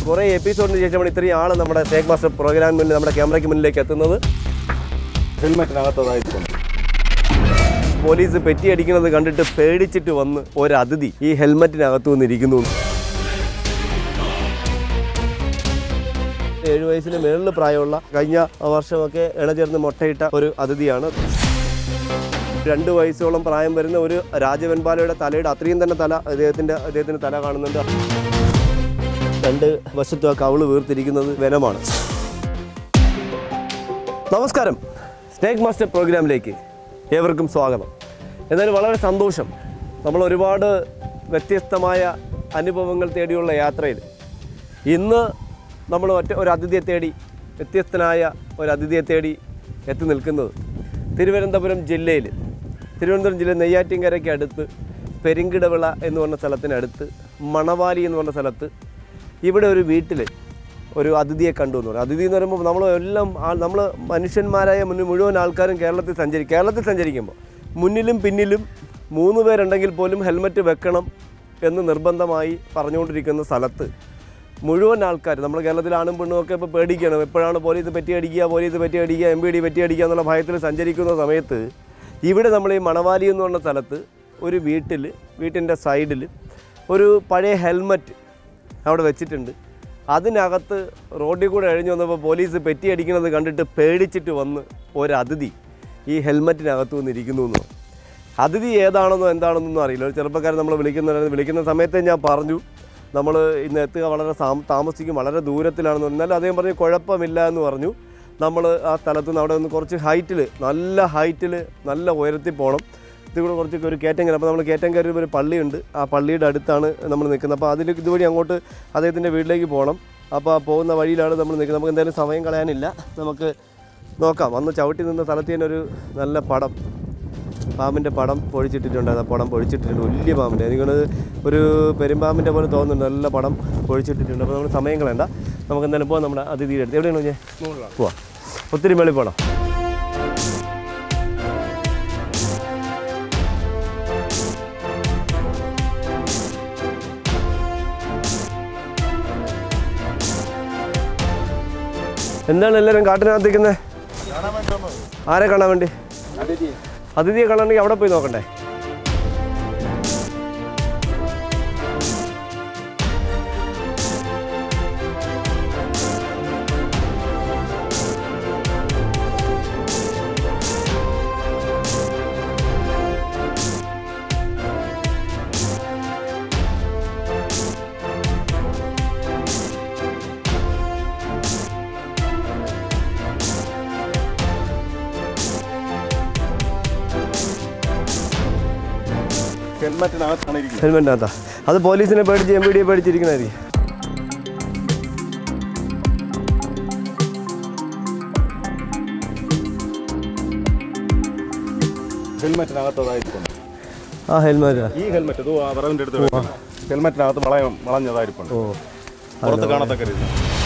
കുറേ എപ്പിസോഡിന് ശേഷമാണ് ഇത്രയും ആൾ നമ്മുടെ സ്നേക് മാസ്റ്റർ പ്രോഗ്രാമിന് മുന്നിൽ നമ്മുടെ ക്യാമറയ്ക്ക് മുന്നിലേക്ക് എത്തുന്നത് ഹെൽമെറ്റിനകത്തതായിരിക്കും പോലീസ് പെറ്റിയടിക്കുന്നത് കണ്ടിട്ട് പേടിച്ചിട്ട് വന്ന് ഒരു അതിഥി ഈ ഹെൽമറ്റിനകത്തു വന്നിരിക്കുന്നു ഏഴ് വയസ്സിന് മേളിൽ പ്രായമുള്ള കഴിഞ്ഞ വർഷമൊക്കെ ഇണചേർന്ന് മുട്ടയിട്ട ഒരു അതിഥിയാണ് രണ്ട് വയസ്സോളം പ്രായം വരുന്ന ഒരു രാജവെൺപാലയുടെ തലയുടെ അത്രയും തന്നെ തല അദ്ദേഹത്തിൻ്റെ അദ്ദേഹത്തിൻ്റെ തല കാണുന്നുണ്ട് രണ്ട് വശത്തും ആ കവിള് വീർത്തിരിക്കുന്നത് വനമാണ് നമസ്കാരം സ്നേക് മാസ്റ്റർ പ്രോഗ്രാമിലേക്ക് ഏവർക്കും സ്വാഗതം എന്നാലും വളരെ സന്തോഷം നമ്മൾ ഒരുപാട് വ്യത്യസ്തമായ അനുഭവങ്ങൾ തേടിയുള്ള യാത്രയിൽ ഇന്ന് നമ്മൾ ഒറ്റ ഒരു അതിഥിയെ തേടി വ്യത്യസ്തനായ ഒരു അതിഥിയെ തേടി എത്തി നിൽക്കുന്നത് തിരുവനന്തപുരം ജില്ലയിൽ തിരുവനന്തപുരം ജില്ല നെയ്യാറ്റിൻകരയ്ക്ക് അടുത്ത് പെരിങ്കിടവിള എന്ന് പറഞ്ഞ സ്ഥലത്തിനടുത്ത് മണവാലി എന്ന് പറഞ്ഞ സ്ഥലത്ത് ഇവിടെ ഒരു വീട്ടിൽ ഒരു അതിഥിയെ കണ്ടു എന്ന് പറയും അതിഥി എന്ന് പറയുമ്പോൾ നമ്മൾ എല്ലാം നമ്മൾ മനുഷ്യന്മാരായ മുന്നിൽ മുഴുവൻ ആൾക്കാരും കേരളത്തിൽ സഞ്ചരി കേരളത്തിൽ സഞ്ചരിക്കുമ്പോൾ മുന്നിലും പിന്നിലും മൂന്ന് പേരുണ്ടെങ്കിൽ പോലും ഹെൽമറ്റ് വെക്കണം എന്ന് നിർബന്ധമായി പറഞ്ഞുകൊണ്ടിരിക്കുന്ന സ്ഥലത്ത് മുഴുവൻ ആൾക്കാർ നമ്മൾ കേരളത്തിൽ ആണും പെണ്ണും ഒക്കെ ഇപ്പോൾ പേടിക്കണം എപ്പോഴാണ് പോലീസ് പറ്റി അടിക്കുക പോലീസ് പറ്റി അടിക്കുക എം പി ഡി പറ്റി അടിക്കുക എന്നുള്ള ഭയത്തിൽ സഞ്ചരിക്കുന്ന സമയത്ത് ഇവിടെ നമ്മൾ ഈ മണവാലി എന്ന് പറഞ്ഞ സ്ഥലത്ത് ഒരു വീട്ടിൽ വീട്ടിൻ്റെ സൈഡിൽ ഒരു പഴയ ഹെൽമറ്റ് അവിടെ വെച്ചിട്ടുണ്ട് അതിനകത്ത് റോഡിൽ കൂടെ കഴിഞ്ഞ് വന്നപ്പോൾ പോലീസ് പെറ്റി അടിക്കുന്നത് കണ്ടിട്ട് പേടിച്ചിട്ട് വന്ന് ഒരു അതിഥി ഈ ഹെൽമറ്റിനകത്ത് വന്നിരിക്കുന്നു എന്ന് അതിഥി ഏതാണെന്നോ എന്താണെന്നൊന്നും അറിയില്ല ഒരു ചെറുപ്പക്കാരൻ നമ്മൾ വിളിക്കുന്ന വിളിക്കുന്ന സമയത്ത് ഞാൻ പറഞ്ഞു നമ്മൾ ഇന്ന് എത്തുക വളരെ സാം- താമസിക്കും വളരെ ദൂരത്തിലാണെന്ന് പറഞ്ഞു എന്നാലും അദ്ദേഹം പറഞ്ഞു കുഴപ്പമില്ല എന്ന് പറഞ്ഞു നമ്മൾ ആ സ്ഥലത്ത് നിന്ന് അവിടെ നിന്ന് കുറച്ച് ഹൈറ്റിൽ നല്ല ഹൈറ്റിൽ നല്ല ഉയരത്തിൽ പോകണം ഇത് കൂടെ കുറച്ച് ഒരു കയറ്റം കയറി അപ്പോൾ നമ്മൾ കയറ്റം കയറി ഒരു പള്ളിയുണ്ട് ആ പള്ളിയുടെ അടുത്താണ് നമ്മൾ നിൽക്കുന്നത് അപ്പോൾ അതിൽ ഇതുവഴി അങ്ങോട്ട് അദ്ദേഹത്തിൻ്റെ വീട്ടിലേക്ക് പോകണം അപ്പോൾ ആ പോകുന്ന വഴിയിലാണ് നമ്മൾ നിൽക്കുന്നത് നമുക്ക് എന്തായാലും സമയം കളയാനില്ല നമുക്ക് നോക്കാം അന്ന് ചവിട്ടി നിന്ന സ്ഥലത്ത് തന്നെ ഒരു നല്ല പടം പാമ്പിൻ്റെ പടം പൊഴിച്ചിട്ടിട്ടുണ്ട് ആ പടം പൊഴിച്ചിട്ടിട്ടുണ്ട് വലിയ പാമ്പിൻ്റെ എനിക്കൊന്ന് ഒരു പെരുമ്പാമ്പിൻ്റെ പോലെ തോന്നുന്നുണ്ട് നല്ല പടം പൊഴിച്ചിട്ടിട്ടുണ്ട് അപ്പോൾ നമ്മൾ സമയം കളയണ്ട നമുക്ക് എന്തായാലും പോകാം നമ്മുടെ അതിഥിയുടെ അടുത്ത് എവിടെയാണ് ഞാൻ പോവാം ഒത്തിരി മേളിൽ പോകണം എന്താണ് എല്ലാവരും കാട്ടിനകത്തേക്കുന്നത് ആരെ കാണാൻ വേണ്ടി അതിഥിയെ കാണണമെങ്കിൽ അവിടെ പോയി നോക്കണ്ടേ ഹെൽമെറ്റിനകത്താണ് ഇരിക്കുന്നത് ഹെൽമെറ്റിനകത്താ അത് പോലീസിനെ പേടിച്ച് എം പി ഡിയെ പേടിച്ചിരിക്കുന്നതായിരിക്കും ഹെൽമെറ്റിനകത്തതായിരിക്കും ആ ഹെൽമെറ്റ് ഈ ഹെൽമെറ്റ് ഇത് ആ വിറവിൻ്റെ അടുത്ത് വെക്കണം. ഹെൽമെറ്റിനകത്ത് വളയം വളഞ്ഞതായിരിക്കും ഓ പുറത്ത് കാണത്തക്ക രീതി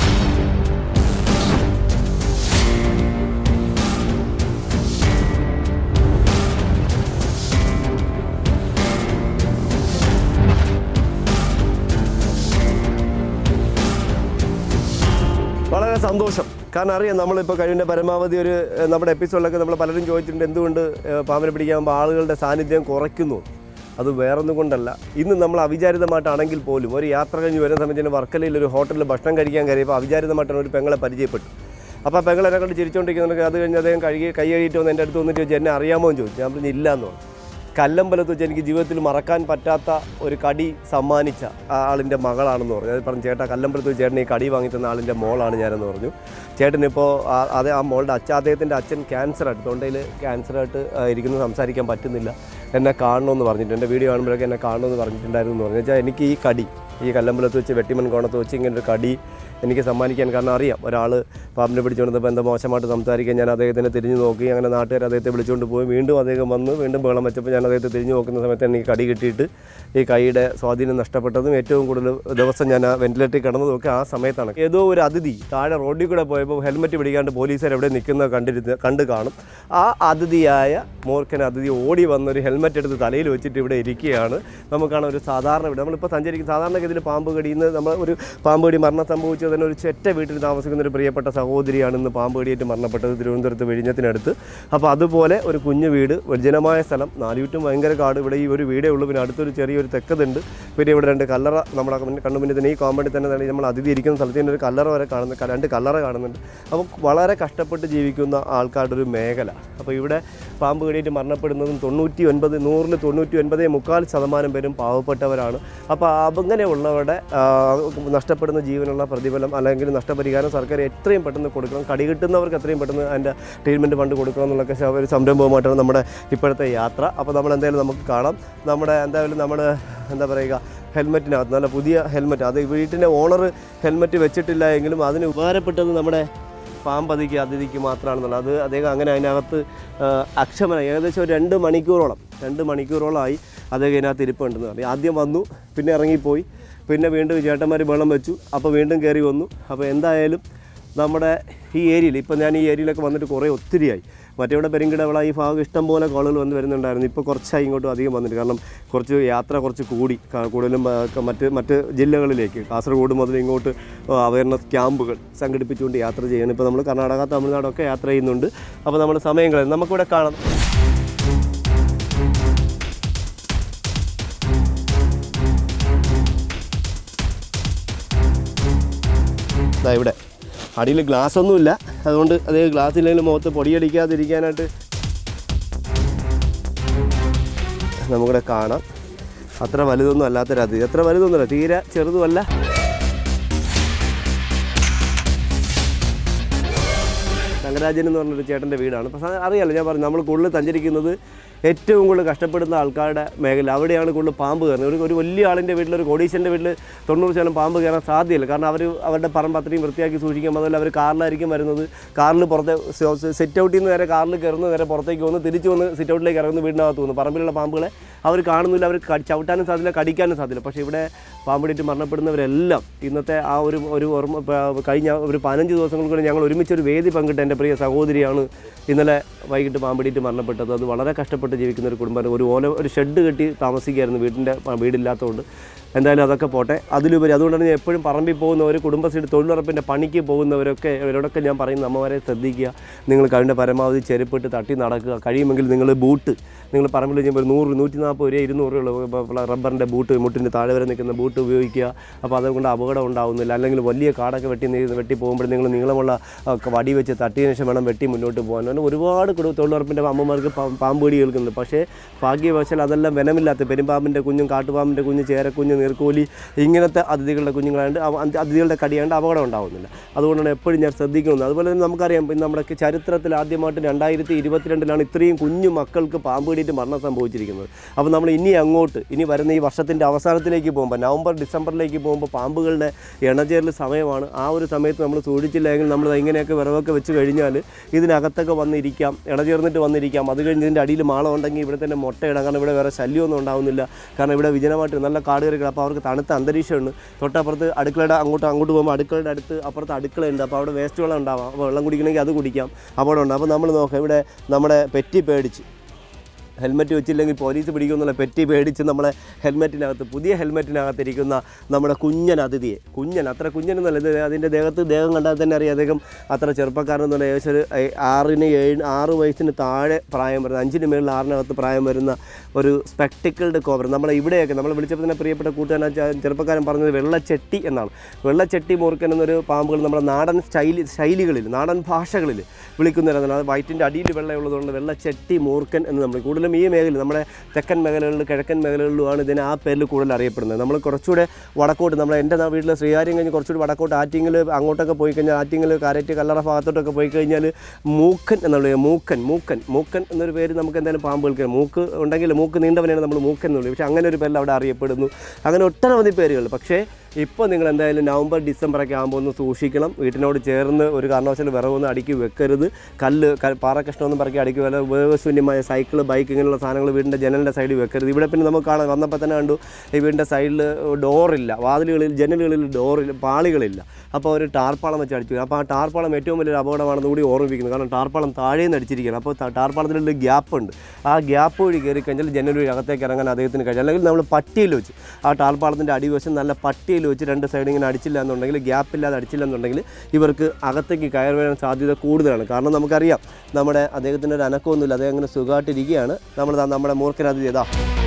വളരെ സന്തോഷം കാരണം അറിയാം നമ്മളിപ്പോൾ കഴിവിൻ്റെ പരമാവധി ഒരു ഏഹ്, നമ്മുടെ എപ്പിസോഡിലൊക്കെ നമ്മൾ പലരും ചോദിച്ചിട്ടുണ്ട് എന്തുകൊണ്ട് ഏഹ്, പാമ്പിനെ പിടിക്കാൻ പോകുമ്പോൾ ആളുകളുടെ സാന്നിധ്യം കുറയ്ക്കുന്നു അത് വേറൊന്നും കൊണ്ടല്ല ഇന്ന് നമ്മൾ അവിചാരിതമായിട്ടാണെങ്കിൽ പോലും ഒരു യാത്ര കഴിഞ്ഞ് വരുന്ന സമയത്ത് ഞാൻ വർക്കലയിൽ ഒരു ഹോട്ടലിൽ ഭക്ഷണം കഴിക്കാൻ കയറിയപ്പോൾ അവിചാരിതമായിട്ടാണ് ഒരു പെങ്ങളെ പരിചയപ്പെട്ടു അപ്പോൾ ആ പെങ്ങൾ എന്നെ കൊണ്ട് ചിരിച്ചുകൊണ്ടിരിക്കുന്നുണ്ട് അത് കഴിഞ്ഞ് അദ്ദേഹം കഴുകി കൈ കഴുകിയിട്ട് വന്ന് എൻ്റെ അടുത്ത് വന്നിട്ട് ചോദിച്ചു എന്നെ അറിയാമോ എന്ന് ചോദിച്ചു ഞാൻ പറഞ്ഞു ഇല്ല എന്ന് പറഞ്ഞു കല്ലമ്പലത്ത് വെച്ച് എനിക്ക് ജീവിതത്തിൽ മറക്കാൻ പറ്റാത്ത ഒരു കടി സമ്മാനിച്ച ആ ആളിൻ്റെ മകളാണെന്ന് പറഞ്ഞു അത് പറഞ്ഞു ചേട്ടാ കല്ലമ്പലത്ത് വെച്ച് ചേട്ടൻ ഈ കടി വാങ്ങി തന്ന ആളിൻ്റെ മോളാണ് ഞാനെന്ന് പറഞ്ഞു ചേട്ടനിപ്പോൾ അതേ ആ മോളുടെ അച്ഛൻ അദ്ദേഹത്തിൻ്റെ അച്ഛൻ ക്യാൻസറായിട്ട് തൊണ്ടയിൽ ക്യാൻസറായിട്ട് ഇരിക്കുന്നു സംസാരിക്കാൻ പറ്റുന്നില്ല എന്നെ കാണണമെന്ന് പറഞ്ഞിട്ട് എൻ്റെ വീഡിയോ കാണുമ്പോഴൊക്കെ എന്നെ കാണണമെന്ന് പറഞ്ഞിട്ടുണ്ടായിരുന്നു എന്ന് പറഞ്ഞു വെച്ചാൽ എനിക്ക് ഈ കടി ഈ കല്ലമ്പലത്ത് വെച്ച് വെട്ടിമൺ കോണത്ത് വെച്ച് ഇങ്ങനെ ഒരു കടി എനിക്ക് സമ്മാനിക്കാൻ കാരണം അറിയാം ഒരാൾ പാമ്പിനെ പിടിച്ചുകൊണ്ടപ്പോൾ എന്താ മോശമായിട്ട് സംസാരിക്കാൻ ഞാൻ അദ്ദേഹത്തിനെ തിരിഞ്ഞു നോക്കി അങ്ങനെ നാട്ടുകാർ അദ്ദേഹത്തെ വിളിച്ചുകൊണ്ട് പോയി വീണ്ടും അദ്ദേഹം വന്ന് വീണ്ടും ബഹളം വെച്ചപ്പോൾ ഞാൻ അദ്ദേഹത്തെ തിരിഞ്ഞു നോക്കുന്ന സമയത്ത് എനിക്ക് കടി കിട്ടിയിട്ട് ഈ കൈയുടെ സ്വാധീനം നഷ്ടപ്പെട്ടതും ഏറ്റവും കൂടുതൽ ദിവസം ഞാൻ ആ വെന്റിലേറ്ററിൽ കിടന്നതും ഒക്കെ ആ സമയത്താണ് ഏതോ ഒരു അതിഥി താഴെ റോഡിൽ കൂടെ പോയപ്പോൾ ഹെൽമെറ്റ് പിടിക്കാണ്ട് പോലീസുകാർ എവിടെ നിൽക്കുന്നത് കണ്ടിരുന്ന് കണ്ട് കാണും ആ അതിഥിയായ മൂർഖൻ അതിഥി ഓടി വന്നൊരു ഹെൽമെറ്റ് എടുത്ത് തലയിൽ വെച്ചിട്ട് ഇവിടെ ഇരിക്കുകയാണ് നമുക്കാണ് ഒരു സാധാരണ ഇവിടെ നമ്മളിപ്പോൾ സഞ്ചരിക്കുന്ന സാധാരണഗതിയിൽ പാമ്പ് കടിയിൽ നമ്മൾ ഒരു പാമ്പ് കടി മരണം സംഭവിച്ചത് തന്നെ ഒരു ചെറ്റ വീട്ടിൽ താമസിക്കുന്ന ഒരു പ്രിയപ്പെട്ട സഹോദരിയാണ് ഇന്ന് പാമ്പ് കടിയേറ്റ് മരണപ്പെട്ടത് തിരുവനന്തപുരത്ത് വിഴിഞ്ഞത്തിനടുത്ത് അപ്പോൾ അതുപോലെ ഒരു കുഞ്ഞു വീട് വിജനമായ സ്ഥലം നാലുചുറ്റും ഭയങ്കര കാട് ഇവിടെ ഈ ഒരു വീടേ ഉള്ളൂ പിന്നെ അടുത്തൊരു ചെറിയൊരു തെക്കതുണ്ട് പിന്നെ ഇവിടെ രണ്ട് കല്ലറ നമ്മുടെ കണ്ണ് കണ്ണു മുന്നിൽ തന്നെ ഈ കോമ്പൗണ്ടിൽ തന്നെ തന്നെ നമ്മൾ അതിഥി ഇരിക്കുന്ന സ്ഥലത്ത് തന്നെ ഒരു കല്ലറ വരെ കാണുന്നു ക- രണ്ട് കല്ലറ കാണുന്നുണ്ട് അപ്പോൾ വളരെ കഷ്ടപ്പെട്ട് ജീവിക്കുന്ന ആൾക്കാരുടെ ഒരു മേഖല അപ്പോൾ ഇവിടെ പാമ്പ് കടിയേറ്റ് മരണപ്പെടുന്നതും തൊണ്ണൂറ്റി ഒൻപത് നൂറിൽ തൊണ്ണൂറ്റി ഒൻപതേ മുക്കാൽ ശതമാനം പേരും പാവപ്പെട്ടവരാണ് അപ്പോൾ അങ്ങനെയുള്ളവരുടെ ആ, നഷ്ടപ്പെടുന്ന ജീവനുള്ള പ്രതിഫലം അല്ലെങ്കിൽ നഷ്ടപരിഹാരം സർക്കാർ എത്രയും പെട്ടെന്ന് കൊടുക്കണം കടി കിട്ടുന്നവർക്ക് എത്രയും പെട്ടെന്ന് അതിൻ്റെ ട്രീറ്റ്മെൻറ്റ് ഫണ്ട് കൊടുക്കണം എന്നുള്ളൊക്കെ ശ- ഒരു സംരംഭവുമായിട്ടാണ് നമ്മുടെ ഇപ്പോഴത്തെ യാത്ര അപ്പോൾ നമ്മൾ എന്തായാലും നമുക്ക് കാണാം നമ്മുടെ എന്തായാലും നമ്മൾ എന്താ പറയുക ഹെൽമെറ്റിനകത്ത് നല്ല പുതിയ ഹെൽമെറ്റ് അത് വീട്ടിൻ്റെ ഓണർ ഹെൽമെറ്റ് വെച്ചിട്ടില്ല എങ്കിലും അതിന് ഉപകാരപ്പെട്ടത് നമ്മുടെ പാമ്പതിക്ക് അതിഥിക്ക് മാത്രമാണെന്നുള്ളത് അത് അദ്ദേഹം അങ്ങനെ അതിനകത്ത് ആ, അക്ഷമന ഏകദേശം ഒരു രണ്ട് മണിക്കൂറോളം രണ്ട് മണിക്കൂറോളമായി അദ്ദേഹം ഇതിനകത്ത് ഇരിപ്പുണ്ടെന്ന് പറയും ആദ്യം വന്നു പിന്നെ ഇറങ്ങിപ്പോയി പിന്നെ വീണ്ടും ചേട്ടന്മാർ വെള്ളം വെച്ചു അപ്പോൾ വീണ്ടും കയറി വന്നു അപ്പോൾ എന്തായാലും നമ്മുടെ ഈ ഏരിയയിൽ ഇപ്പം ഞാൻ ഈ ഏരിയയിലൊക്കെ വന്നിട്ട് കുറേ ഒത്തിരിയായി മറ്റേവിടെ പെരുങ്കിടവിള ഈ ഭാഗം ഇഷ്ടം പോലെ കോളുകൾ വന്ന് വരുന്നുണ്ടായിരുന്നു ഇപ്പോൾ കുറച്ചായി ഇങ്ങോട്ടും അധികം വന്നിട്ട് കാരണം കുറച്ച് യാത്ര കുറച്ച് കൂടി ക- കൂടുതലും ആ, ക- മറ്റ് മറ്റ് ജില്ലകളിലേക്ക് കാസർഗോഡ് മുതൽ ഇങ്ങോട്ട് അവയർനെസ് ക്യാമ്പുകൾ സംഘടിപ്പിച്ചുകൊണ്ട് യാത്ര ചെയ്യണം ഇപ്പോൾ നമ്മൾ കർണാടക തമിഴ്നാടൊക്കെ യാത്ര ചെയ്യുന്നുണ്ട് അപ്പോൾ നമ്മൾ സമയം കളയും നമുക്കിവിടെ കാണാം ദാ ഇവിടെ അടിയിൽ ഗ്ലാസ് ഒന്നുമില്ല അതുകൊണ്ട് അതേ ഗ്ലാസ് ഇല്ലെങ്കിലും മുഖത്ത് പൊടിയടിക്കാതിരിക്കാനായിട്ട് നമുക്കിവിടെ കാണാം അത്ര വലുതൊന്നും അല്ലാത്തൊരത് എത്ര വലുതൊന്നുമല്ല തീരെ ചെറുതുമല്ല രംഗരാജൻ എന്ന് പറഞ്ഞൊരു ചേട്ടൻ്റെ വീടാണ് അപ്പോൾ സാ- അറിയാലോ ഞാൻ പറഞ്ഞു നമ്മൾ കൂടുതൽ സഞ്ചരിക്കുന്നത് ഏറ്റവും കൂടുതൽ കഷ്ടപ്പെടുന്ന ആൾക്കാരുടെ മേഖല അവിടെയാണ് കൂടുതൽ പാമ്പ് കയറുന്നത് ഒരു ഒരു വലിയ ആളിൻ്റെ വീട്ടിൽ ഒരു കോടീശ്വരൻ്റെ വീട്ടിൽ തൊണ്ണൂറ് ശതമാനം പാമ്പ് കയറാൻ സാധ്യതയില്ല കാരണം അവർ അവരുടെ പറമ്പ് അത്രയും വൃത്തിയാക്കി സൂക്ഷിക്കും അതുപോലെ അവർ കാറിലായിരിക്കും വരുന്നത് കാറിൽ പുറത്തെ സെറ്റ് ഔട്ടിൽ നിന്ന് നേരെ കാറിൽ കയറുന്നു നേരെ പുറത്തേക്ക് വന്ന് തിരിച്ച് വന്ന് സിറ്റ് ഔട്ടിലേക്ക് ഇറങ്ങുന്നു വീടിനകത്ത് പോകുന്നു പറമ്പിലുള്ള പാമ്പുകളെ അവർ കാണുന്നില്ല അവർ കടി- ചവിട്ടാനും സാധ്യത കടിക്കാനും സാധ്യത പക്ഷേ ഇവിടെ പാമ്പിടിയിട്ട് മരണപ്പെടുന്നവരെല്ലാം ഇന്നത്തെ ആ ഒരു ഒരു ഓർമ്മ പ- കഴിഞ്ഞ ഒരു പതിനഞ്ച് ദിവസങ്ങൾക്ക് കൂടി ഞങ്ങൾ ഒരുമിച്ച് ഒരു വേദി പങ്കിട്ട് എൻ്റെ പ്രിയ സഹോദരിയാണ് ഇന്നലെ വൈകിട്ട് പാമ്പിടിയിട്ട് മരണപ്പെട്ടത് അത് വളരെ കഷ്ടപ്പെട്ട് ജീവിക്കുന്ന ഒരു കുടുംബം ഒരു ഓല ഒരു ഷെഡ് കെട്ടി താമസിക്കുകയായിരുന്നു വീടിൻ്റെ പ- വീടില്ലാത്തതുകൊണ്ട് എന്തായാലും അതൊക്കെ പോട്ടെ അതിലുപരി അതുകൊണ്ടാണ് ഞാൻ എപ്പോഴും പറമ്പിൽ പോകുന്നവർ കുടുംബശ്രീ തൊഴിലുറപ്പിൻ്റെ പണിക്ക് പോകുന്നവരൊക്കെ ഇവരോടൊക്കെ ഞാൻ പറയുന്ന അമ്മമാരെ ശ്രദ്ധിക്കുക നിങ്ങൾ കഴിയുന്ന പരമാവധി ചെരുപ്പിട്ട് തട്ടി നടക്കുക കഴിയുമെങ്കിൽ നിങ്ങൾ ബൂട്ട് നിങ്ങൾ പറമ്പിൽ ചെയ്യുമ്പോൾ ഒരു നൂറ് നൂറ്റി നാൽപ്പത് രൂപ ഇരുന്നൂറ് രൂപ റബ്ബറിൻ്റെ ബൂട്ട് മുട്ടിൻ്റെ താഴെ വരെ നിൽക്കുന്ന ബൂട്ട് ഉപയോഗിക്കുക അപ്പോൾ അതുകൊണ്ട് അപകടം ഉണ്ടാവുന്നില്ല അല്ലെങ്കിൽ വലിയ കാടൊക്കെ വെട്ടി നീ- വെട്ടി പോകുമ്പോൾ നിങ്ങൾ നീളമുള്ള ആ, വടി വെച്ച് തട്ടിയതിനു ശേഷം വേണം വെട്ടി മുന്നോട്ട് പോകാൻ അങ്ങനെ ഒരുപാട് കുടു- തൊഴിലുറപ്പിൻ്റെ അമ്മമാർക്ക് പാ- പാമ്പ് കടി കേൾക്കുന്നുണ്ട് പക്ഷേ ഭാഗ്യവശാൽ അതെല്ലാം വനമില്ലാത്ത പെരുമ്പാമ്പിൻ്റെ കുഞ്ഞും കാട്ടുപാമ്പിൻ്റെ കുഞ്ഞ് ചേരക്കുഞ്ഞ് നീർക്കോലി ഇങ്ങനത്തെ അതിഥികളുടെ കുഞ്ഞുങ്ങളായതുകൊണ്ട് അവ- അന്ത- അതിഥികളുടെ കടിയാണ്ട് അപകടം ഉണ്ടാവുന്നില്ല അതുകൊണ്ടാണ് എപ്പോഴും ഞാൻ ശ്രദ്ധിക്കുന്നത് അതുപോലെ തന്നെ നമുക്കറിയാം ഇന്ന് നമ്മുടെ ചരിത്രത്തിൽ ആദ്യമായിട്ട് രണ്ടായിരത്തി ഇരുപത്തിരണ്ടിലാണ് ഇത്രയും കുഞ്ഞു മക്കൾക്ക് പാമ്പ് കടിയിട്ട് മരണം സംഭവിച്ചിരിക്കുന്നത് അപ്പോൾ നമ്മൾ ഇനി അങ്ങോട്ട് ഇനി വരുന്ന ഈ വർഷത്തിൻ്റെ അവസാനത്തിലേക്ക് പോകുമ്പോൾ നവംബർ ഡിസംബറിലേക്ക് പോകുമ്പോൾ പാമ്പുകളുടെ ഇണചേരൽ സമയമാണ് ആ ഒരു സമയത്ത് നമ്മൾ സൂക്ഷിച്ചില്ലെങ്കിൽ നമ്മൾ ഇങ്ങനെയൊക്കെ വിറവൊക്കെ വെച്ച് കഴിഞ്ഞാൽ ഇതിനകത്തൊക്കെ വന്നിരിക്കാം ഇണചേർന്നിട്ട് വന്നിരിക്കാം അത് കഴിഞ്ഞ് ഇതിൻ്റെ അടിയിൽ മാളം ഉണ്ടെങ്കിൽ ഇവിടെ തന്നെ മുട്ടയിടാം കാരണം ഇവിടെ വേറെ ശല്യമൊന്നും ഉണ്ടാവുന്നില്ല കാരണം ഇവിടെ വിജനമായിട്ട് നല്ല കാട് കയറി അപ്പോൾ അവർക്ക് തണുത്ത അന്തരീക്ഷമുണ്ട് തൊട്ടപ്പുറത്ത് അടുക്കളയുടെ അങ്ങോട്ട് അങ്ങോട്ട് പോകുമ്പോൾ അടുക്കളയുടെ അടുത്ത് അപ്പുറത്ത് അടുക്കളയുണ്ട് അപ്പോൾ അവിടെ വേസ്റ്റ് വെള്ളം ഉണ്ടാവാം അപ്പോൾ വെള്ളം കുടിക്കണമെങ്കിൽ അത് കുടിക്കാം അവിടെ ഉണ്ട് അപ്പോൾ നമ്മൾ നോക്കാം ഇവിടെ നമ്മുടെ പെറ്റി പേടിച്ച് ഹെൽമെറ്റ് വെച്ചില്ലെങ്കിൽ പോലീസ് പിടിക്കുമെന്നുള്ള പെറ്റി പേടിച്ച് നമ്മളെ ഹെൽമെറ്റിനകത്ത് പുതിയ ഹെൽമെറ്റിനകത്ത് ഇരിക്കുന്ന നമ്മുടെ കുഞ്ഞൻ അതിഥിയെ കുഞ്ഞൻ അത്ര കുഞ്ഞനൊന്നുമല്ല ഇത് അതിൻ്റെ ദേഹത്ത് ദേഹം കണ്ടാൽ തന്നെ അറിയാം അദ്ദേഹം അത്ര ചെറുപ്പക്കാരനൊന്നുമല്ല ഏകദേശം ഒരു ഏ- ആറിന് ഏഴ് ആറ് വയസ്സിന് താഴെ പ്രായം വരുന്ന അഞ്ചിന് മേളിൽ ആറിനകത്ത് പ്രായം വരുന്ന ഒരു സ്പെക്ടിക്കിൾഡ് കോബ്ര നമ്മളെ ഇവിടെയൊക്കെ നമ്മൾ വിളിച്ചപ്പോൾ തന്നെ പ്രിയപ്പെട്ട കൂട്ടുകാരൻ ആ ചെ- ചെറുപ്പക്കാരൻ പറഞ്ഞത് വെള്ളച്ചെട്ടി എന്നാണ് വെള്ളച്ചെട്ടി മൂർക്കൻ എന്നൊരു പാമ്പുകൾ നമ്മുടെ നാടൻ ശൈലി ശൈലികളിൽ നാടൻ ഭാഷകളിൽ വിളിക്കുന്നവരാണ് അത് വയറ്റിൻ്റെ അടിയിൽ വെള്ളമുള്ളതുകൊണ്ട് വെള്ളച്ചെട്ടി മൂർക്കൻ എന്ന് നമ്മൾ കൂടുതലും ഈ മേഖലയിൽ നമ്മുടെ തെക്കൻ മേഖലകളിൽ കിഴക്കൻ മേഖലകളിലുമാണ് ഇതിനെ ആ പേരിൽ കൂടുതൽ അറിയപ്പെടുന്നത് നമ്മൾ കുറച്ചുകൂടെ വടക്കോട്ട് നമ്മുടെ എൻ്റെ നാ- വീട്ടിൽ ശ്രീകാര്യം കഴിഞ്ഞ് കുറച്ചുകൂടി വടക്കോട്ട് ആറ്റിങ്ങൽ അങ്ങോട്ടൊക്കെ പോയി കഴിഞ്ഞാൽ ആറ്റിങ്ങൽ കാരറ്റ് കല്ലറ ഭാഗത്തോട്ടൊക്കെ പോയി കഴിഞ്ഞാൽ മൂക്കൻ എന്നുള്ള മൂക്കൻ മൂക്കൻ മൂക്കൻ എന്നൊരു പേര് നമുക്ക് എന്തായാലും പാമ്പുകൾക്ക് മൂക്ക് ഉണ്ടെങ്കിൽ മൂക്ക് നീണ്ടവനെയാണ് നമ്മൾ മൂക്കൻ എന്ന് വിളിക്കും പക്ഷേ അങ്ങനെ ഒരു പേരിൽ അവിടെ അറിയപ്പെടുന്നു അങ്ങനെ ഒട്ടനവധി പേരുകൾ പക്ഷേ ഇപ്പോൾ നിങ്ങൾ എന്തായാലും നവംബർ ഡിസംബറൊക്കെ ആകുമ്പോൾ ഒന്ന് സൂക്ഷിക്കണം വീട്ടിനോട് ചേർന്ന് ഒരു കാരണവശാലും വിറകൊന്നും അടുക്കി വെക്കരുത് കല്ല് ക- പാറക്കഷ്ണമൊന്നും പറക്കി അടുക്കി വല്ല ഉപയോഗശൂന്യമായ സൈക്കിൾ ബൈക്ക് ഇങ്ങനെയുള്ള സാധനങ്ങൾ വീടിൻ്റെ ജനലിൻ്റെ സൈഡിൽ വെക്കരുത് ഇവിടെ പിന്നെ നമുക്ക് കാണാം വന്നപ്പോൾ തന്നെ കണ്ടു ഈ വീടിൻ്റെ സൈഡിൽ ഡോറില്ല വാതിലുകളിൽ ജനലുകളിൽ ഡോറില്ല പാളികളില്ല അപ്പോൾ ഒരു ടാർപ്പാളം വെച്ച് അടിച്ചു അപ്പോൾ ആ ടാർപ്പാളം ഏറ്റവും വലിയൊരു അപകടമാണെന്ന് കൂടി ഓർമ്മിപ്പിക്കുന്നത് കാരണം ടാർപ്പാളം താഴെ നിന്ന് അടിച്ചിരിക്കുകയാണ് അപ്പോൾ ത- ടാർപ്പാളത്തിലുള്ള ഗ്യാപ്പ് ഉണ്ട് ആ ഗ്യാപ്പ് വഴി കയറി കഴിഞ്ഞാൽ ജനൽ വഴി അകത്തേക്ക് ഇറങ്ങാൻ അദ്ദേഹത്തിന് കഴിയും അല്ലെങ്കിൽ നമ്മൾ പട്ടിയിൽ വെച്ച് ആ ടാർപ്പാളത്തിൻ്റെ അടിവശം നല്ല പട്ടിയിൽ വെച്ച് രണ്ട് സൈഡ് ഇങ്ങനെ അടിച്ചില്ല എന്നുണ്ടെങ്കിൽ ഗ്യാപ്പ് ഇല്ലാതെ അടിച്ചില്ല എന്നുണ്ടെങ്കിൽ ഇവർക്ക് അകത്തേക്ക് കയറി വരാൻ സാധ്യത കൂടുതലാണ് കാരണം നമുക്കറിയാം നമ്മുടെ അദ്ദേഹത്തിൻ്റെ ഒരു അനക്കമൊന്നുമില്ല അദ്ദേഹം അങ്ങനെ സുഖമായിട്ടിരിക്കുകയാണ് നമ്മൾ ദാ നമ്മുടെ മൂർഖനത് ചെയ്താ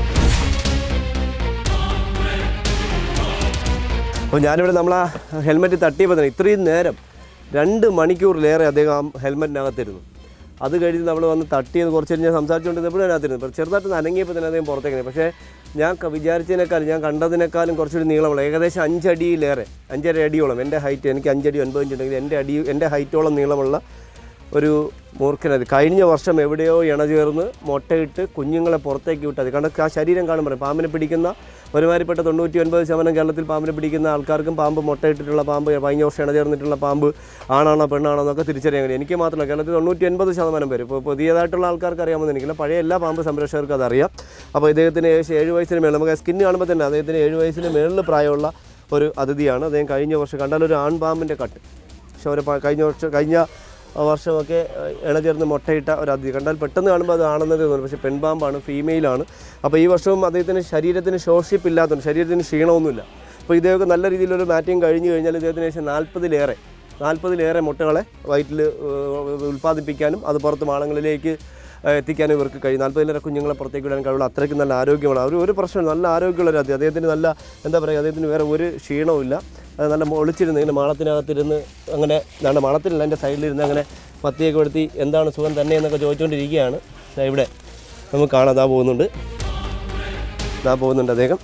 അപ്പോൾ ഞാനിവിടെ നമ്മൾ ആ ഹെൽമെറ്റ് തട്ടിയപ്പോൾ തന്നെ ഇത്രയും നേരം രണ്ട് മണിക്കൂറിലേറെ അദ്ദേഹം ആ ഹെൽമെറ്റിനകത്തിരുന്നു അത് കഴിഞ്ഞ് നമ്മൾ വന്ന് തട്ടിയത് കുറച്ച് കഴിഞ്ഞ് ഞാൻ സംസാരിച്ചുകൊണ്ടിരുന്നപ്പോഴും അതിനകത്തിരുന്നു പക്ഷേ ചെറുതായിട്ട് നനങ്ങിയപ്പോൾ തന്നെ അദ്ദേഹം പുറത്തേക്ക് പക്ഷേ ഞാൻ ക- വിചാരിച്ചതിനേക്കാളും ഞാൻ കണ്ടതിനേക്കാളും കുറച്ചുകൂടി നീളമുള്ള ഏകദേശം അഞ്ചടിയിലേറെ അഞ്ചര അടിയോളം എൻ്റെ ഹൈറ്റ് എനിക്ക് അഞ്ചടി ഒൻപത് ഇഞ്ച് ഉണ്ടെങ്കിൽ എൻ്റെ അടി എൻ്റെ ഹൈറ്റോളം നീളമുള്ള ഒരു മൂർഖനത് കഴിഞ്ഞ വർഷം എവിടെയോ ഇണചേർന്ന് മുട്ടയിട്ട് കുഞ്ഞുങ്ങളെ പുറത്തേക്ക് വിട്ടത് കാരണം ആ ശരീരം കാണുമ്പോൾ പാമ്പിനെ പിടിക്കുന്ന ഒരുമാതിരിപ്പെട്ട തൊണ്ണൂറ്റി ഒൻപത് ശതമാനം കേരളത്തിൽ പാമ്പിനെ പിടിക്കുന്ന ആൾക്കാർക്കും പാമ്പ് മുട്ടയിട്ടിട്ടുള്ള പാമ്പ് കഴിഞ്ഞ വർഷം ഇണചേർന്നിട്ടുള്ള പാമ്പ് ആണാണോ പെണ്ണാണോ എന്നൊക്കെ തിരിച്ചറിയാൻ കഴിയും എനിക്ക് മാത്രമല്ല കേരളത്തിൽ തൊണ്ണൂറ്റി ഒൻപത് ശതമാനം പേര് ഇപ്പോൾ പുതിയതായിട്ടുള്ള ആൾക്കാർക്ക് അറിയാമെന്ന് എനിക്കില്ല പഴയ എല്ലാ പാമ്പ് സംരക്ഷകർക്കും അതറിയാം അപ്പോൾ ഇദ്ദേഹത്തിന് ഏകദേശം ഏഴ് വയസ്സിന് മേളിൽ നമുക്ക് സ്കിന്ന് കാണുമ്പോൾ തന്നെ അദ്ദേഹത്തിന് ഏഴ് വയസ്സിന് മേളിൽ പ്രായമുള്ള ഒരു അതിഥിയാണ് അദ്ദേഹം കഴിഞ്ഞ വർഷം കണ്ടാൽ ഒരു ആൺപാമ്പിൻ്റെ കട്ട് പക്ഷെ ഒരു പ- കഴിഞ്ഞ വർഷം കഴിഞ്ഞ വർഷമൊക്കെ ഏഹ്, ഇണചേർന്ന് മുട്ടയിട്ട ഒരു അതിഥി കണ്ടാൽ പെട്ടെന്ന് കാണുമ്പോൾ അത് ആണെന്നത് തോന്നും പക്ഷേ പെൺപാമ്പാണ് ഫീമെയിലാണ് അപ്പോൾ ഈ വർഷവും അദ്ദേഹത്തിന് ശരീരത്തിന് ശോഷിപ്പ് ഇല്ലാത്തതുകൊണ്ട് ശരീരത്തിന് ക്ഷീണമൊന്നുമില്ല അപ്പോൾ ഇദ്ദേഹം നല്ല രീതിയിലൊരു മാറ്റിങ് കഴിഞ്ഞു കഴിഞ്ഞാൽ ഇദ്ദേഹത്തിന് ശേഷം നാൽപ്പതിലേറെ നാൽപ്പതിലേറെ മുട്ടകളെ വയറ്റിൽ ഉൽപ്പാദിപ്പിക്കാനും അത് പുറത്ത് മാളങ്ങളിലേക്ക് ഏഹ്, എത്തിക്കാനും ഇവർക്ക് കഴിയും നാൽപ്പതിലേറെ കുഞ്ഞുങ്ങളെ പുറത്തേക്ക് വിടാൻ കഴിവുള്ള അത്രയ്ക്ക് നല്ല ആരോഗ്യമാണ് അവർ ഒരു പ്രശ്നം നല്ല ആരോഗ്യമുള്ള ഒരു അതിഥി അദ്ദേഹത്തിന് നല്ല എന്താ പറയുക അദ്ദേഹത്തിന് വേറെ ഒരു ക്ഷീണവുമില്ല അത് നല്ല ഒളിച്ചിരുന്ന് ഇങ്ങനെ മാളത്തിനകത്തിരുന്ന് അങ്ങനെ നല്ല മാളത്തിലല്ല എൻ്റെ സൈഡിലിരുന്ന് അങ്ങനെ പത്തിയൊക്കെ എടുത്തി എന്താണ് സുഖം തന്നെ എന്നൊക്കെ ചോദിച്ചുകൊണ്ടിരിക്കുകയാണ് ദാ ഇവിടെ നമുക്ക് കാണാം ദാ പോകുന്നുണ്ട് ദാ പോകുന്നുണ്ട് അദ്ദേഹം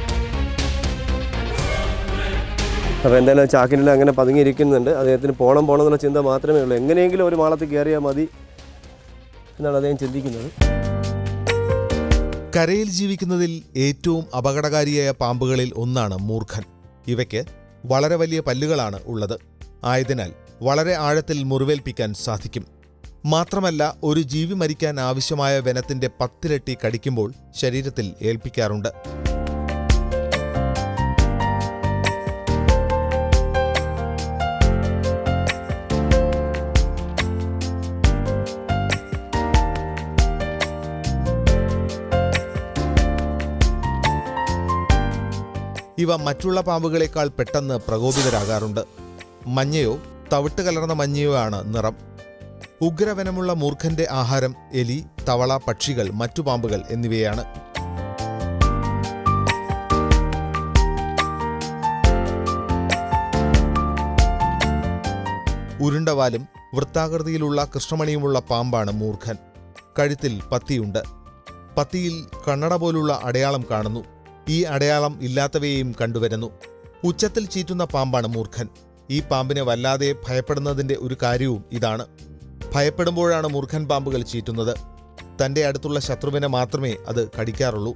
അപ്പോൾ എന്തായാലും ചാക്കിനിൽ അങ്ങനെ പതുങ്ങിയിരിക്കുന്നുണ്ട് അദ്ദേഹത്തിന് പോണം പോകണം എന്നുള്ള ചിന്ത മാത്രമേ ഉള്ളൂ എങ്ങനെയെങ്കിലും ഒരു മാളത്തിൽ കയറിയാൽ മതി എന്നാണ് അദ്ദേഹം ചിന്തിക്കുന്നത് കരയിൽ ജീവിക്കുന്നതിൽ ഏറ്റവും അപകടകാരിയായ പാമ്പുകളിൽ ഒന്നാണ് മൂർഖൻ ഇവയ്ക്ക് വളരെ വലിയ പല്ലുകളാണ് ഉള്ളത് ആയതിനാൽ വളരെ ആഴത്തിൽ മുറിവേൽപ്പിക്കാൻ സാധിക്കും മാത്രമല്ല ഒരു ജീവി മരിക്കാൻ ആവശ്യമായ വനത്തിന്റെ പത്തിരട്ടി കടിക്കുമ്പോൾ ശരീരത്തിൽ ഏൽപ്പിക്കാറുണ്ട് ഇവ മറ്റുള്ള പാമ്പുകളെക്കാൾ പെട്ടെന്ന് പ്രകോപിതരാകാറുണ്ട് മഞ്ഞയോ തവിട്ട് കലർന്ന മഞ്ഞയോ ആണ് നിറം ഉഗ്രവനമുള്ള മൂർഖന്റെ ആഹാരം എലി തവള പക്ഷികൾ മറ്റു പാമ്പുകൾ എന്നിവയാണ് ഉരുണ്ടവാലും വൃത്താകൃതിയിലുള്ള കൃഷ്ണമണിയുമുള്ള പാമ്പാണ് മൂർഖൻ കഴുത്തിൽ പത്തിയുണ്ട് പത്തിയിൽ കണ്ണട പോലുള്ള അടയാളം കാണുന്നു ഈ അടയാളം ഇല്ലാത്തവയെയും കണ്ടുവരുന്നു ഉച്ചത്തിൽ ചീറ്റുന്ന പാമ്പാണ് മൂർഖൻ ഈ പാമ്പിനെ വല്ലാതെ ഭയപ്പെടുന്നതിന്റെ ഒരു കാര്യവും ഇതാണ് ഭയപ്പെടുമ്പോഴാണ് മൂർഖൻ പാമ്പുകൾ ചീറ്റുന്നത് തന്റെ അടുത്തുള്ള ശത്രുവിനെ മാത്രമേ അത് കടിക്കാറുള്ളൂ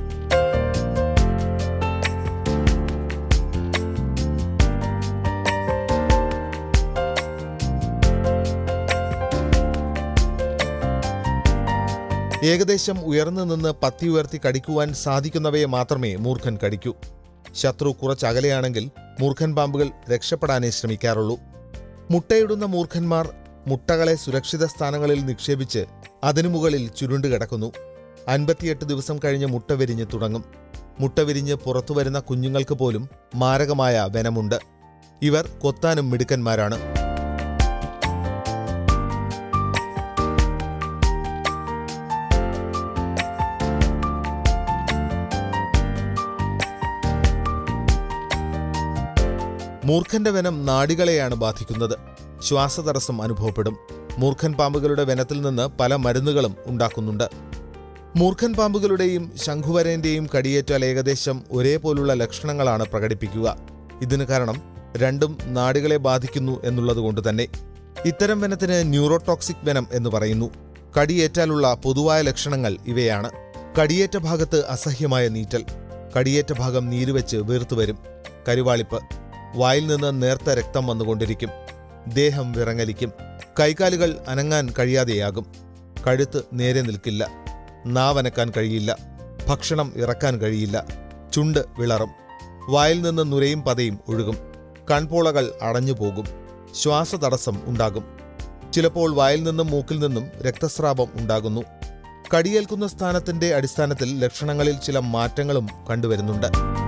ഏകദേശം ഉയർന്നു നിന്ന് പത്തി ഉയർത്തി കടിക്കുവാൻ സാധിക്കുന്നവയെ മാത്രമേ മൂർഖൻ കടിക്കൂ ശത്രു കുറച്ചകലെയാണെങ്കിൽ മൂർഖൻ പാമ്പുകൾ രക്ഷപ്പെടാനേ ശ്രമിക്കാറുള്ളൂ മുട്ടയിടുന്ന മൂർഖന്മാർ മുട്ടകളെ സുരക്ഷിത സ്ഥാനങ്ങളിൽ നിക്ഷേപിച്ച് അതിനു മുകളിൽ ചുരുണ്ടു കിടക്കുന്നു അൻപത്തിയെട്ട് ദിവസം കഴിഞ്ഞ് മുട്ട വിരിഞ്ഞ് തുടങ്ങും മുട്ട വിരിഞ്ഞ് പുറത്തുവരുന്ന കുഞ്ഞുങ്ങൾക്ക് പോലും മാരകമായ വനമുണ്ട് ഇവർ കൊത്താനും മിടുക്കന്മാരാണ് മൂർഖന്റെ വനം നാഡികളെയാണ് ബാധിക്കുന്നത് ശ്വാസതടസ്സം അനുഭവപ്പെടും മൂർഖൻ പാമ്പുകളുടെ വനത്തിൽ നിന്ന് പല മരുന്നുകളും ഉണ്ടാക്കുന്നുണ്ട് മൂർഖൻ പാമ്പുകളുടെയും ശംഖുവരന്റെയും കടിയേറ്റാൽ ഏകദേശം ഒരേപോലുള്ള ലക്ഷണങ്ങളാണ് പ്രകടിപ്പിക്കുക ഇതിന് കാരണം രണ്ടും നാഡികളെ ബാധിക്കുന്നു എന്നുള്ളതുകൊണ്ട് തന്നെ ഇത്തരം വനത്തിന് ന്യൂറോടോക്സിക് വനം എന്ന് പറയുന്നു കടിയേറ്റാലുള്ള പൊതുവായ ലക്ഷണങ്ങൾ ഇവയാണ് കടിയേറ്റ ഭാഗത്ത് അസഹ്യമായ നീറ്റൽ കടിയേറ്റ ഭാഗം നീരുവെച്ച് വീർത്തുവരും കരിവാളിപ്പ് വായിൽ നിന്ന് നേർത്ത രക്തം വന്നുകൊണ്ടിരിക്കും ദേഹം വിറങ്ങലിക്കും കൈകാലുകൾ അനങ്ങാൻ കഴിയാതെയാകും കഴുത്ത് നേരെ നിൽക്കില്ല നാവനക്കാൻ കഴിയില്ല ഭക്ഷണം ഇറക്കാൻ കഴിയില്ല ചുണ്ട് വിളറും വായിൽ നിന്ന് നുരയും പതയും ഒഴുകും കൺപോളകൾ അടഞ്ഞുപോകും ശ്വാസതടസ്സം ഉണ്ടാകും ചിലപ്പോൾ വായിൽ നിന്നും മൂക്കിൽ നിന്നും രക്തസ്രാവം ഉണ്ടാകുന്നു കടിയേൽക്കുന്ന സ്ഥാനത്തിന്റെ അടിസ്ഥാനത്തിൽ ലക്ഷണങ്ങളിൽ ചില മാറ്റങ്ങളും കണ്ടുവരുന്നുണ്ട്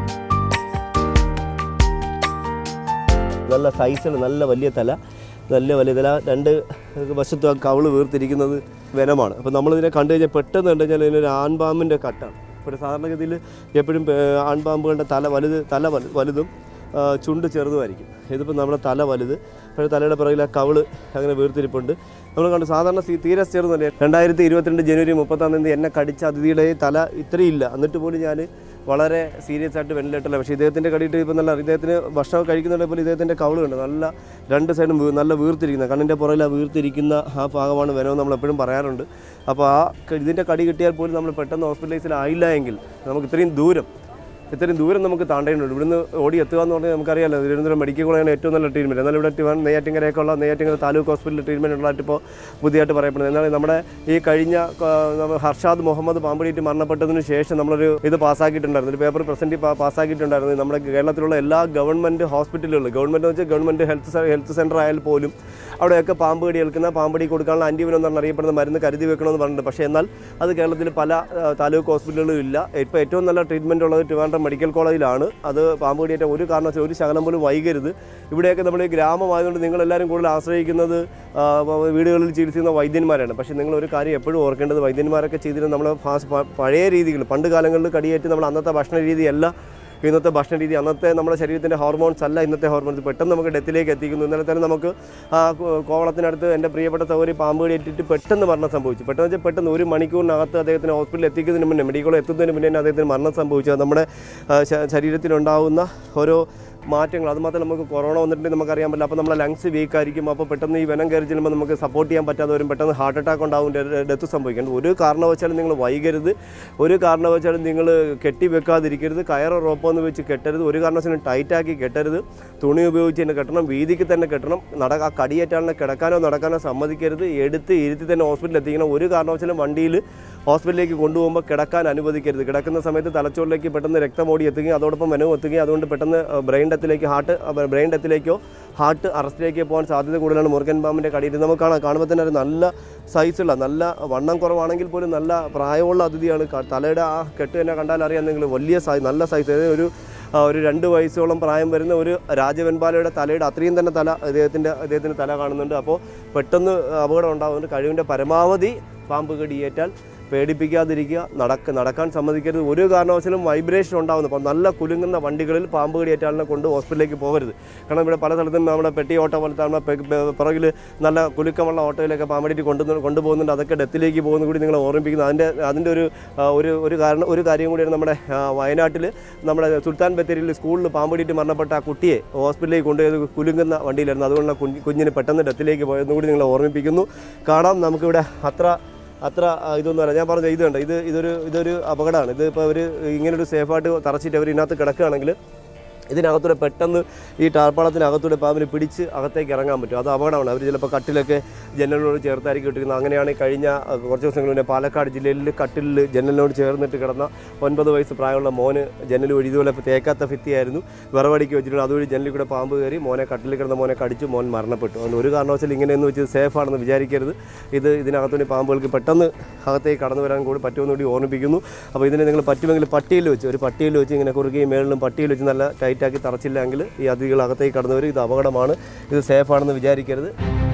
നല്ല സൈസുള്ള നല്ല വലിയ തല നല്ല വലിയ തല രണ്ട് വശത്തും ആ കവിള് വീർത്തിരിക്കുന്നത് വനമാണ് അപ്പോൾ നമ്മളിതിനെ കണ്ടു കഴിഞ്ഞാൽ പെട്ടെന്ന് കണ്ടു കഴിഞ്ഞാൽ ഇതിനൊരു ആൺപാമ്പിൻ്റെ കട്ടാണ് ഇപ്പോൾ സാധാരണഗതിയിൽ എപ്പോഴും ഏ, ആൺപാമ്പുകളുടെ തല വലുത് തല വലു- വലുതും ആ, ചുണ്ട് ചെറുതുമായിരിക്കും ഇതിപ്പോൾ നമ്മുടെ തല വലുത് പക്ഷേ തലയുടെ പിറകിൽ ആ കവിള് അങ്ങനെ വീർത്തിരിപ്പുണ്ട് നമ്മൾ കണ്ടു സാധാരണ സീ- തീരെ ചെറുതല്ലേ രണ്ടായിരത്തി ഇരുപത്തിരണ്ട് ജനുവരി മുപ്പത്താം തീയതി എന്നെ കടിച്ച അതിഥിയുടെ തല ഇത്രയില്ല എന്നിട്ട് പോലും ഞാൻ വളരെ സീരിയസ് ആയിട്ട് വെന്റിലേറ്ററില്ല പക്ഷേ ഇദ്ദേഹത്തിൻ്റെ കടിയിട്ട് ഇപ്പോൾ നല്ല ഇദ്ദേഹത്തിന് ഭക്ഷണം കഴിക്കുന്നുണ്ടെങ്കിൽ പോലും ഇദ്ദേഹത്തിൻ്റെ കവിളുണ്ട് നല്ല രണ്ട് സൈഡും വീ- നല്ല വീർത്തിരിക്കുന്ന കണ്ണിൻ്റെ പുറകിൽ ആ വീർത്തിരിക്കുന്ന ആ ഭാഗമാണ് വനമെന്ന് നമ്മൾ എപ്പോഴും പറയാറുണ്ട് അപ്പോൾ ആ ക- ഇതിൻ്റെ കടി കിട്ടിയാൽ പോലും നമ്മൾ പെട്ടെന്ന് ഹോസ്പിറ്റലൈസിലായില്ല എങ്കിൽ നമുക്ക് ഇത്രയും ദൂരം ഇത്രയും ദൂരം നമുക്ക് താണ്ടേണ്ടതുണ്ട് ഇവിടുന്ന് ഓടി എത്തുക എന്ന് പറഞ്ഞാൽ നമുക്കറിയാലോ തിരുവനന്തപുരം മെഡിക്കൽ കോളേജാണ് ഏറ്റവും നല്ല ട്രീറ്റ്മെൻറ്റ് എന്നാൽ ഇവിടെ ടിവാൻ നെയ്യാറ്റിങ്കരയൊക്കെ ഉള്ള നെയ്യാറ്റിങ്കര താലൂക്ക് ഹോസ്പിറ്റലിൽ ട്രീറ്റ്മെൻറ്റ് ഉള്ളതായിട്ട് ഇപ്പോൾ പുതിയതായിട്ട് പറയപ്പെടുന്നത് എന്നാൽ നമ്മുടെ ഈ കഴിഞ്ഞ ആ, നമ്മ ഹർഷാദ് മുഹമ്മദ് പാമ്പടിയിട്ട് മരണപ്പെട്ടതിന് ശേഷം നമ്മളൊരു ഇത് പാസ്സാക്കിയിട്ടുണ്ടായിരുന്നു ഒരു പേപ്പർ പ്രസൻറ്റ് പാസ്സാക്കിയിട്ടുണ്ടായിരുന്നു നമ്മുടെ കേരളത്തിലുള്ള എല്ലാ ഗവൺമെൻറ് ഹോസ്പിറ്റലുകളിൽ ഗവൺമെൻറ് എന്ന് വെച്ചാൽ ഗവൺമെൻറ് ഹെൽത്ത് ഹെൽത്ത് സെൻറ്റർ ആയാൽ പോലും അവിടെയൊക്കെ പാമ്പ് കടി ഏൽക്കുന്ന പാമ്പടി കൊടുക്കാനുള്ള ആൻറ്റിവനം എന്ന് അറിയപ്പെടുന്ന മരുന്ന് കരുതി വെക്കണമെന്ന് പറഞ്ഞിട്ടുണ്ട് പക്ഷേ എന്നാൽ അത് കേരളത്തിൽ പല ആ, താലൂക്ക് ഹോസ്പിറ്റലുകളിലും ഇല്ല ഇപ്പോൾ ഏറ്റവും നല്ല ട്രീറ്റ്മെൻറ്റ് ഉള്ളത് ട്രിവാൻഡ്രം മെഡിക്കൽ കോളേജിലാണ് അത് പാമ്പ് കടിയേറ്റ ഒരു കാരണവശാലും ഒരു ശകലം പോലും വൈകരുത് ഇവിടെയൊക്കെ നമ്മൾ ഈ ഗ്രാമമായതുകൊണ്ട് നിങ്ങളെല്ലാവരും കൂടുതൽ ആശ്രയിക്കുന്നത് ആ, വീടുകളിൽ ചികിത്സിക്കുന്ന വൈദ്യന്മാരാണ് പക്ഷേ നിങ്ങൾ ഒരു കാര്യം എപ്പോഴും ഓർക്കേണ്ടത് വൈദ്യന്മാരൊക്കെ ചെയ്തിരുന്ന നമ്മൾ ഫാസ് പ- പഴയ രീതികൾ പണ്ട് കാലങ്ങളിൽ കടിയേറ്റ് നമ്മൾ അന്നത്തെ ഭക്ഷണ രീതിയല്ല ഇന്നത്തെ ഭക്ഷണ രീതി അന്നത്തെ നമ്മുടെ ശരീരത്തിൻ്റെ ഹോർമോൺസ് അല്ല ഇന്നത്തെ ഹോർമോൺസ് പെട്ടെന്ന് നമുക്ക് ഡെത്തിലേക്ക് എത്തിക്കുന്നു ഇന്നലെ തന്നെ നമുക്ക് ആ കോ- കോവളത്തിനടുത്ത് എൻ്റെ പ്രിയപ്പെട്ട സൗകര്യ പാമ്പ് കടിയേറ്റിട്ട് പെട്ടെന്ന് മരണം സംഭവിച്ചു പെട്ടെന്ന് വെച്ചാൽ പെട്ടെന്ന് ഒരു മണിക്കൂറിനകത്ത് അദ്ദേഹത്തിന് ഹോസ്പിറ്റലിൽ എത്തിക്കുന്നതിന് മുന്നേ മെഡിക്കൽ കോളേജ് എത്തുന്നതിന് മുന്നേ തന്നെ അദ്ദേഹത്തിന് മരണം സംഭവിച്ചു അത് നമ്മുടെ ആ, ശ- ശരീരത്തിലുണ്ടാവുന്ന ഓരോ മാറ്റങ്ങൾ അത് മാത്രമല്ല നമുക്ക് കൊറോണ വന്നിട്ടുണ്ടെങ്കിൽ നമുക്കറിയാൻ പറ്റില്ല അപ്പോൾ നമ്മുടെ ലങ്സ് വീക്ക് ആയിരിക്കും അപ്പോൾ പെട്ടെന്ന് ഈ വെനം കയറി ചെല്ലുമ്പോൾ നമുക്ക് സപ്പോർട്ട് ചെയ്യാൻ പറ്റാതെ വരും പെട്ടെന്ന് ഹാർട്ട് അറ്റാക്ക് ഉണ്ടാവും ഡെത്ത് സംഭവിക്കും ഒരു കാരണവശാലും നിങ്ങൾ വൈകരുത് ഒരു കാരണവശാലും നിങ്ങൾ കെട്ടി വെക്കാതിരിക്കരുത് കയറോ റോപ്പോ എന്ന് വെച്ച് കെട്ടരുത് ഒരു കാരണവശാലും ടൈറ്റാക്കി കെട്ടരുത് തുണി ഉപയോഗിച്ച് തന്നെ കെട്ടണം വീതിക്ക് തന്നെ കെട്ടണം നട ആ കടിയേറ്റാളിനെ കിടക്കാനോ നടക്കാനോ സമ്മതിക്കരുത് എടുത്ത് ഇരുത്തി തന്നെ ഹോസ്പിറ്റലിൽ എത്തിക്കണം ഒരു കാരണവശാലും വണ്ടിയിൽ ഹോസ്പിറ്റലിലേക്ക് കൊണ്ടുപോകുമ്പോൾ കിടക്കാൻ അനുവദിക്കരുത് കിടക്കുന്ന സമയത്ത് തലച്ചോറിലേക്ക് പെട്ടെന്ന് രക്തം ഓടി എത്തുകയും അതോടൊപ്പം വെനവും എത്തുകയും അതുകൊണ്ട് പെട്ടെന്ന് ബ്രെയിൻ ഡെത്തിലേക്ക് ഹാർട്ട് ബ്രെയിൻ ഡെത്തിലേക്കോ ഹാർട്ട് അറസ്റ്റിലേക്ക് പോകാൻ സാധ്യത കൂടുതലാണ് മുറുകൻ പാമ്പിൻ്റെ കടിയിൽ നമുക്ക് കാണാം കാണുമ്പോൾ തന്നെ ഒരു നല്ല സൈസുള്ള നല്ല വണ്ണം കുറവാണെങ്കിൽ പോലും നല്ല പ്രായമുള്ള അതിഥിയാണ് ക- തലയുടെ ആ കെട്ട് തന്നെ കണ്ടാൽ അറിയാം നിങ്ങൾ വലിയ സൈസ് നല്ല സൈസ് അതായത് ഒരു ആ, ഒരു രണ്ട് വയസ്സോളം പ്രായം വരുന്ന ഒരു രാജവെൻപാലയുടെ തലയുടെ അത്രയും തന്നെ തല അദ്ദേഹത്തിൻ്റെ അദ്ദേഹത്തിൻ്റെ തല കാണുന്നുണ്ട് അപ്പോൾ പെട്ടെന്ന് അപകടം ഉണ്ടാകുന്നുണ്ട് കഴിവിൻ്റെ പരമാവധി പാമ്പ് കടിയേറ്റാൽ പേടിപ്പിക്കാതിരിക്കുക നടക്ക നടക്കാൻ സമ്മതിക്കരുത് ഒരു കാരണവശാലും വൈബ്രേഷൻ ഉണ്ടാകുന്നു അപ്പോൾ നല്ല കുലുങ്ങുന്ന വണ്ടികളിൽ പാമ്പ് കടിയേറ്റാളിനെ കൊണ്ട് ഹോസ്പിറ്റലിലേക്ക് പോകരുത് കാരണം ഇവിടെ പല സ്ഥലത്തും നമ്മുടെ പെട്ടി ഓട്ടോ പോലത്തെ നമ്മുടെ പെ- പെ- പിറകിൽ നല്ല കുലുക്കമുള്ള ഓട്ടോയിലൊക്കെ പാമ്പടിയിട്ട് കൊണ്ടു കൊണ്ടുപോകുന്നുണ്ട് അതൊക്കെ ഡെത്തിലേക്ക് പോകുന്ന കൂടി നിങ്ങൾ ഓർമ്മിപ്പിക്കുന്നത് അതിൻ്റെ അതിൻ്റെ ഒരു ആ, ഒരു ഒരു കാരണം ഒരു കാര്യം കൂടിയാണ് നമ്മുടെ ആ, വയനാട്ടിൽ നമ്മുടെ സുൽത്താൻ ബത്തേരിയിൽ സ്കൂളിൽ പാമ്പടിയിട്ട് മരണപ്പെട്ട ആ കുട്ടിയെ ഹോസ്പിറ്റലിലേക്ക് കൊണ്ടുപോയത് കുലുങ്ങുന്ന വണ്ടിയിലായിരുന്നു അതുകൊണ്ട് ആ കുഞ്ഞ് കുഞ്ഞിന് പെട്ടെന്ന് ഡെത്തിലേക്ക് പോയതെന്ന് കൂടി നിങ്ങളെ ഓർമ്മിപ്പിക്കുന്നു കാണാം നമുക്കിവിടെ അത്ര അത്ര ആ, ഇതൊന്നും അല്ല ഞാൻ പറഞ്ഞ ഇത് കണ്ട ഇത് ഇതൊരു ഇതൊരു അപകടമാണ് ഇത് ഇപ്പോൾ അവർ ഇങ്ങനൊരു സേഫായിട്ട് തറച്ചിട്ട് അവർ ഇതിനകത്ത് കിടക്കുകയാണെങ്കിൽ ഇതിനകത്തൂടെ പെട്ടെന്ന് ഈ ടാർപ്പാളത്തിനകത്തൂടെ പാമ്പിന് പിടിച്ച് അകത്തേക്ക് ഇറങ്ങാൻ പറ്റും അത് അപകടമാണ് അവർ ചിലപ്പോൾ കട്ടിലൊക്കെ ജനലിനോട് ചേർത്തായിരിക്കും ഇട്ടിരിക്കുന്നത് അങ്ങനെയാണ് ഈ കഴിഞ്ഞ ആ, കുറച്ച് ദിവസങ്ങൾ മുന്നേ പാലക്കാട് ജില്ലയിൽ കട്ടിലിൽ ജനലിനോട് ചേർന്നിട്ട് കിടന്ന ഒൻപത് വയസ്സ് പ്രായമുള്ള മോന് ജനൽ വഴി ഇതുപോലെ തേക്കാത്ത ഭിത്തിയായിരുന്നു വിറവടിക്ക് വെച്ചിട്ടുണ്ട് അതുവഴി ജനലിൽ കൂടെ പാമ്പ് കയറി മോനെ കട്ടിലിൽ കിടന്ന മോനെ കടിച്ചു മോൻ മരണപ്പെട്ടു അതുകൊണ്ട് ഒരു കാരണവശാലും ഇങ്ങനെയെന്ന് വെച്ച് സേഫാണെന്ന് വിചാരിക്കരുത് ഇത് ഇതിനകത്തുനിന്ന് പാമ്പുകൾക്ക് പെട്ടെന്ന് അകത്തേക്ക് കടന്നു വരാൻ കൂടി പറ്റുമെന്ന് കൂടി ഓർമ്മിപ്പിക്കുന്നു അപ്പോൾ ഇതിനെ നിങ്ങൾ പറ്റുമെങ്കിൽ പട്ടിയിൽ വെച്ച് ഒരു പട്ടിയിൽ വെച്ച് ഇങ്ങനെ കുറുകയും മേളിലും പട്ടിയിൽ വെച്ച് നല്ല ടൈറ്റാക്കി തറച്ചില്ലെങ്കിൽ ഈ അതിഥികൾ അകത്തേക്ക് കടന്നു വരും ഇത് അപകടമാണ് ഇത് സേഫാണെന്ന് വിചാരിക്കരുത്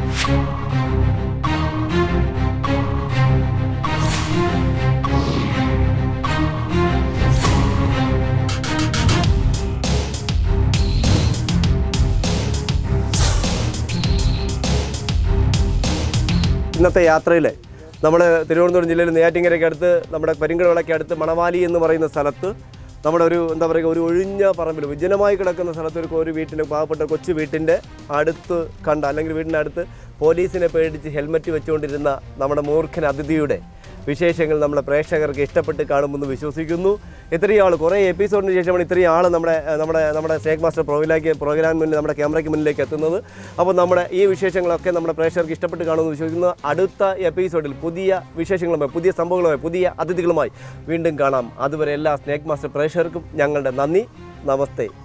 ഇന്നത്തെ യാത്രയിൽ നമ്മുടെ തിരുവനന്തപുരം ജില്ലയിൽ നെയ്യാറ്റിങ്കരയ്ക്ക് അടുത്ത് നമ്മുടെ കരിങ്കടവിളയ്ക്ക് അടുത്ത് മണവാലി എന്ന് പറയുന്ന സ്ഥലത്ത് നമ്മുടെ ഒരു എന്താ പറയുക ഒരു ഒഴിഞ്ഞ പറമ്പിൽ വിജനമായി കിടക്കുന്ന സ്ഥലത്ത് ഒരു ഒരു വീട്ടിൻ്റെ പാവപ്പെട്ട കൊച്ചു വീട്ടിൻ്റെ അടുത്ത് കണ്ട അല്ലെങ്കിൽ വീടിൻ്റെ അടുത്ത് പോലീസിനെ പേടിച്ച് ഹെൽമറ്റ് വെച്ചുകൊണ്ടിരുന്ന നമ്മുടെ മൂർഖൻ അതിഥിയുടെ വിശേഷങ്ങൾ നമ്മുടെ പ്രേക്ഷകർക്ക് ഇഷ്ടപ്പെട്ട് കാണുമെന്ന് വിശ്വസിക്കുന്നു ഇത്രയും ആൾ കുറേ എപ്പിസോഡിന് ശേഷമാണ് ഇത്രയും ആൾ നമ്മുടെ ഏഹ്, നമ്മുടെ നമ്മുടെ സ്നേക് മാസ്റ്റർ പ്രോഗ്രാമിലേക്ക് പ്രോഗ്രാം മുന്നിൽ നമ്മുടെ ക്യാമറയ്ക്ക് മുന്നിലേക്ക് എത്തുന്നത് അപ്പോൾ നമ്മുടെ ഈ വിശേഷങ്ങളൊക്കെ നമ്മുടെ പ്രേക്ഷകർക്ക് ഇഷ്ടപ്പെട്ട് കാണുമെന്ന് വിശ്വസിക്കുന്നു അടുത്ത എപ്പിസോഡിൽ പുതിയ വിശേഷങ്ങളുമായി പുതിയ സംഭവങ്ങളുമായി പുതിയ അതിഥികളുമായി വീണ്ടും കാണാം അതുവരെ എല്ലാ സ്നേക് മാസ്റ്റർ പ്രേക്ഷകർക്കും ഞങ്ങളുടെ നന്ദി നമസ്തേ